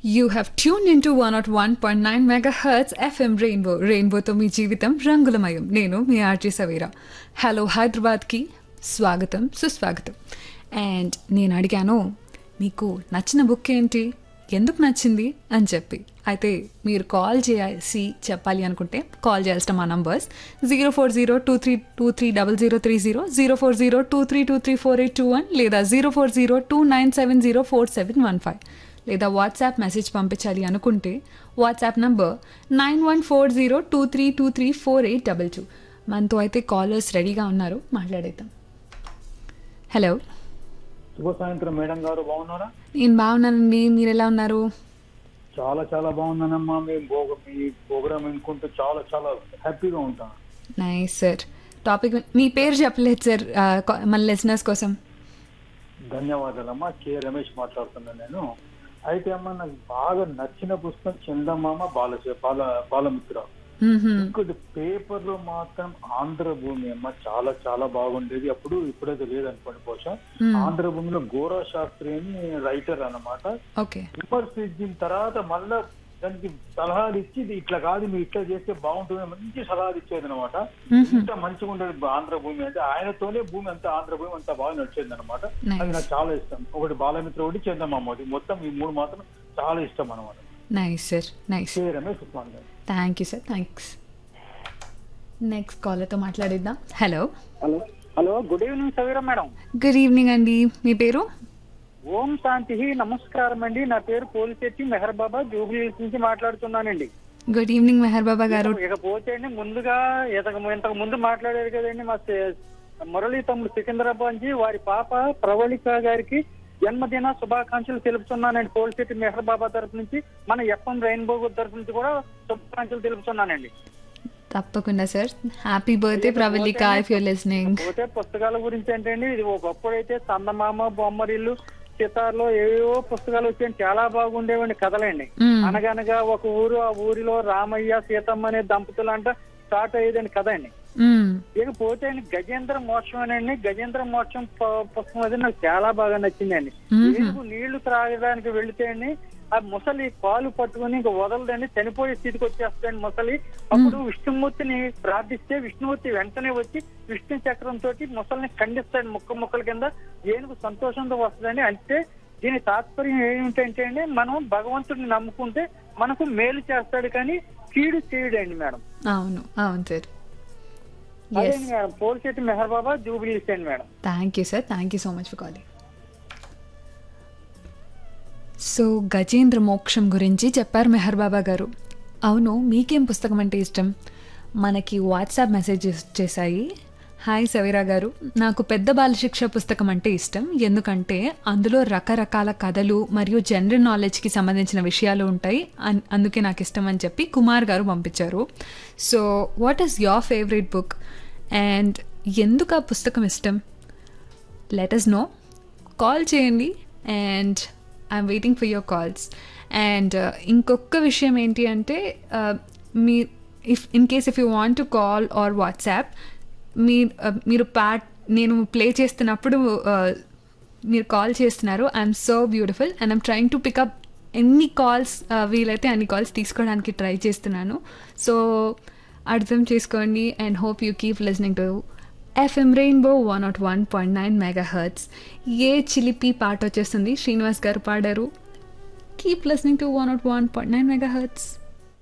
You have tuned into 101.9 megahertz FM Rainbow. రెయిన్బోతో మీ జీవితం రంగులమయం నేను మీ ఆర్జే సవేరా హలో హైదరాబాద్కి స్వాగతం సుస్వాగతం అండ్ నేను అడిగాను మీకు నచ్చిన బుక్ ఏంటి ఎందుకు నచ్చింది అని చెప్పి అయితే మీరు కాల్ చేసి చెప్పాలి అనుకుంటే కాల్ చేయాల్సిన మా numbers zero four zero two three two three double zero three zero zero four zero two three two three four eight two one లేదా zero four zero two nine seven zero four seven one five లేదా WhatsApp message పంపించాలి అనుకుంటే WhatsApp number nine one four zero two three two three four eight double two మనతో అయితే callers రెడీగా ఉన్నారు మాట్లాడేద్దాం hello శుభ సాయంత్రం మేడం గారు బాగున్నారా నేను బాగున్నానండి మీరు ఎలా ఉన్నారు చాలా చాలా బాగున్నానమ్మా మేము భోగ- మీ ప్రోగ్రామ్ వినుకుంటూ చాలా చాలా హ్యాపీగా ఉంటాను నైస్ సార్ టాపిక్ మీ పేరు చెప్పలేదు సార్ ఆ, కా- మన లిసనర్స్ కోసం ధన్యవాదాలమ్మా కే రమేష్ మాట్లాడుతున్నాను నేను అయితే అమ్మా నాకు బాగా నచ్చిన పుస్తకం చందమామ బాల బాల బాలమిత్ర మ్మ్హ్మ్. ఇంకోటి పేపర్ లో మాత్రం ఆంధ్రభూమి అమ్మ చాలా చాలా బాగుండేది అప్పుడు ఇప్పుడైతే లేదనుకోండి బహుశా మ్మ్. ఆంధ్రభూమిలో గోరా శాస్త్రి అని రైటర్ అన్నమాట ఓకే విమర్శించిన తర్వాత మళ్ళా దానికి సలహాలు ఇచ్చి ఇది ఇట్లా కాదు మీరు ఇట్లా చేస్తే బాగుంటుంది మంచి సలహాలు ఇచ్చేది అనమాట ఇంత మంచిగా ఉండేది ఆంధ్రభూమి అంటే ఆయనతోనే భూమి అంతా ఆంధ్రభూమి అంతా బాగా నడిచేది అనమాట Nice. అది నాకు చాలా ఇష్టం ఒకటి బాలమిత్ర ఒకటి చందమామ ఒకటి మొత్తం ఈ మూడు మాత్రం చాలా ఇష్టం అనమాట nice sir nice K Ramesh Usman గారు thank you sir thanks next కాలర్తో మాట్లాడిద్దాం hello hello hello good evening Saveera madam good evening అండి మీ పేరు ఓం శాంతి నమస్కారం అండి నా పేరు పోలిశెట్టి మెహర్ బాబా జూబ్లీ హిల్స్ నుంచి మాట్లాడుతున్నానండి గుడ్ ఈవినింగ్ మెహర్ బాబా గారు ఇకపోతే అండి ముందుగా ఇంతకు ఇంతకు ముందు మాట్లాడారు కదండి మా సే- మురళీ తమ్ముడు సికింద్రాబాద్ నుంచి వారి పాప ప్రవళిక గారికి జన్మదిన శుభాకాంక్షలు తెలుపుతున్నానండి పోలిశెట్టి మెహర్ బాబా తరఫు నుంచి మన ఎఫ్ఎం రెయిన్బో తరఫు నుంచి కూడా శుభాకాంక్షలు తెలుపుతున్నానండి తప్పకుండా sir happy birthday Pravallika if you're listening పోతే పుస్తకాల గురించి అంటే అండి ఇది ఒకప్పుడు అయితే చందమామ బొమ్మరిల్లు సితార్లో ఏవో పుస్తకాలు వచ్చాయండి చాలా బాగుండేవండి కథలండి అనగనగా ఒక ఊరు ఆ ఊరిలో రామయ్య సీతమ్మ అనే దంపతులు అంట స్టార్ట్ అయ్యేదండి కథ అండి ఇకపోతే అండి గజేంద్ర మోక్షం అనండి గజేంద్ర మోక్షం ప- పుస్తకం అది నాకు చాలా బాగా నచ్చిందండి ఏనుగు నీళ్లు త్రాగడానికి వెళితే అండి ఆ ముసలి కాలు పట్టుకుని ఇంకా వదలదండి చనిపోయే స్థితికి వచ్చేస్తాయండి ముసలి అప్పుడు విష్ణుమూర్తిని ప్రార్థిస్తే విష్ణుమూర్తి వెంటనే వచ్చి విష్ణు చక్రం తోటి ముసలిని ఖండిస్తాడు ముక్క ముక్కల కింద ఏనుగు సంతోషంతో వస్తుందండి అంటే దీని తాత్పర్యం ఏమిటంటే అండి మనం భగవంతుడిని నమ్ముకుంటే మనకు మేలు చేస్తాడు కానీ కీడు చేయడండి మేడం అవును అవును సార్ అదే ఎస్ మేడం పోల్చెట్టి మెహర్ బాబా జూబిలీ అండి madam thank you sir thank you so much for calling so Gajendra Moksham గురించి చెప్పారు మెహర్ బాబా గారు అవును మీకేం పుస్తకం అంటే ఇష్టం మనకి వాట్సాప్ మెసేజ్ చేశాయి హాయ్ సవీరా గారు నాకు పెద్ద బాలశిక్ష పుస్తకం అంటే ఇష్టం ఎందుకంటే అందులో రకరకాల కథలు మరియు జనరల్ నాలెడ్జ్కి సంబంధించిన విషయాలు ఉంటాయి అన్- అందుకే నాకు ఇష్టం అని చెప్పి కుమార్ గారు పంపించారు so what is your favourite book and ఎందుకు ఆ పుస్తకం ఇష్టం లెట్ అస్ నో కాల్ చేయండి and I'm waiting for your calls and ఇంకొక విషయం ఏంటి అంటే uh, మీ if in case if you want to call or WhatsApp మీ uh, మీరు ప్యాట్ నేను ప్లే చేస్తున్నప్పుడు uh, మీరు కాల్ చేస్తున్నారు I'm so beautiful and I'm trying to pick up ఎన్ని కాల్స్ వీలైతే అన్ని కాల్స్ తీసుకోవడానికి ట్రై చేస్తున్నాను సో అర్థం చేసుకోండి and hope you keep listening to FM rainbow one naught one point nine megahertz ఏ చిలిపి పాట వచ్చేస్తుంది శ్రీనివాస్ గారు పాడారు keep listening to one naught one point nine mega hurts